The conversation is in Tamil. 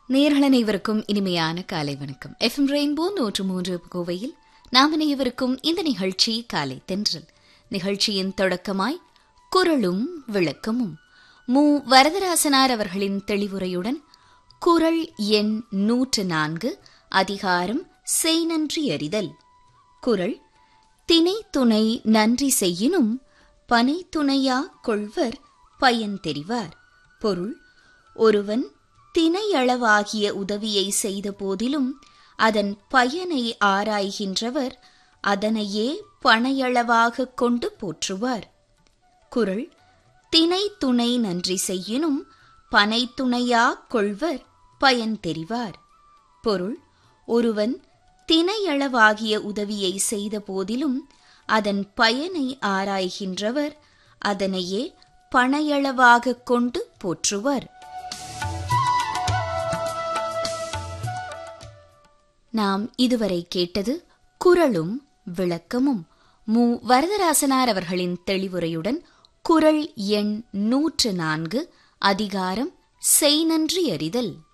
நேர்கள் அனைவருக்கும் இனிமையான காலை வணக்கம் எஃப்எம் ரெயின்போ நூற்று மூன்று கோவையில் நாம் அனைவருக்கும் இந்த நிகழ்ச்சி காலை தென்றல் நிகழ்ச்சியின் தொடக்கமாய் குரலும் விளக்கமும் மு வரதராசனார் அவர்களின் தெளிவுரையுடன் குரல் எண் நூற்று நான்கு அதிகாரம் செய் நன்றி அறிதல் குரல் தினை துணை நன்றி செய்யினும் பனை துணையா கொள்வர் பயன் தெரிவார் பொருள் ஒருவன் தினையளவாகிய உதவியை செய்த போதிலும் அதன் பயனை ஆராய்கின்றவர் அதனையே பனையளவாக கொண்டு போற்றுவார் குரல் தினை துணை நன்றி செய்யினும் பனை துணையா கொள்வர் பயன் தெரிவார் பொருள் ஒருவன் தினையளவாகிய உதவியை செய்த போதிலும் அதன் பயனை ஆராய்கின்றவர் அதனையே பனையளவாக கொண்டு போற்றுவர் நாம் இதுவரை கேட்டது குரலும் விளக்கமும் மு வரதராசனார் அவர்களின் தெளிவுரையுடன் குரல் எண் நூற்று நான்கு அதிகாரம் செய் நன்றி அறிதல்